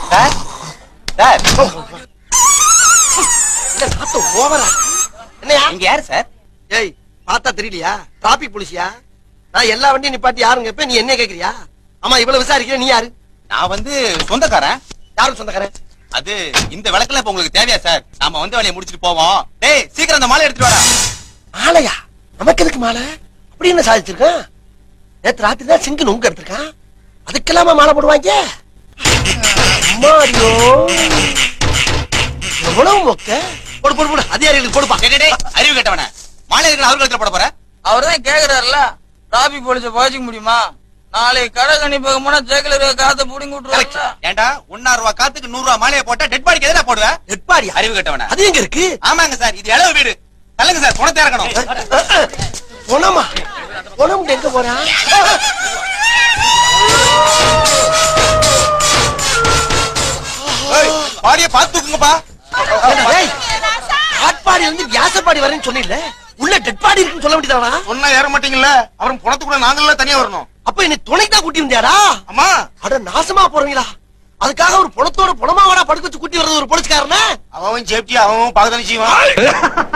sir sir இல்ல நாத்தம் ஓவரா என்னையா இங்க யாரு சார் ஏய் பார்த்தா தெரியலையா டிராபிக் போலீஸியா நான் எல்லா வண்டியும் நிப்பாட்டி யாருங்க இப்ப நீ என்ன கேக்குறியா ஆமா இவ்வளவு விசாரிக்கிற நீ யாரு நான் வந்து சொந்தக்காரன் யாரும் சொந்தக்காரன் அது இந்த விளக்கெல்லாம் இப்ப உங்களுக்கு தேவையா சார் நாம வந்து வேலையை முடிச்சிட்டு போவோம் டேய் சீக்கிரம் அந்த மாலை எடுத்துட்டு வாடா மாலையா நமக்கு எதுக்கு மாலை அப்படி என்ன சாதிச்சிருக்கான் நேத்து ராத்திரி தான் சிங்கு நொங்கு எடுத்திருக்கான் அதுக்கெல்லாமா மாலை போடுவாங்க அம்மாடியோ எவ்வளவு மொக்க போடு போடு போடு அதிகாரிகளுக்கு போடுப்பா டேய், டேய், டேய், அறிவு கேட்டவன மாலை இருக்கு அவரு கழுத்துல போட போற அவர் தான் கேக்குறாருல டிராபிக் போலீஸ பாய்ச்சிக்க முடியுமா நாளைக்கு கடை கணி பார்க்க போனா ஜெகல இருக்க காத்த புடிங்கி விட்டுருவாங்க ஏன்டா ஒன்னா ரூபா காத்துக்கு நூறு ரூபா மாலையை போட்டா டெட் பாடிக்கு எதுனா போடுவ நெட்பாடியா அறிவு கேட்டவன அது எங்க இருக்கு ஆமாங்க சார் இது இளவு வீடு தள்ளுங்க சார் குணத்தை இறக்கணும் பொணமா பொணம் எங்க போறான் ஏய், பாடியை பார்த்து தூக்குங்கப்பா ஏய், காட்பாடி வந்து வியாசப்பாடி வரேன்னு சொன்னில்ல உள்ள டெட் பாடி இருக்குன்னு சொல்ல வேண்டியதானா சொன்னா ஏற மாட்டீங்கல்ல அப்புறம் குணத்துக்குள்ள நாங்களாம் தனியா வரணும் அப்ப என்னை துணைக்கு தான் கூட்டி வந்தியாடா அம்மா அட நாசமா போறீங்களா அதுக்காக ஒரு புணத்தோட புணமாவடா படுக்க வச்சு கூட்டி வர்றது ஒரு போலீஸ்காரன அவன் சேஃப்டி அவன் பாக்கதானே செய்வான்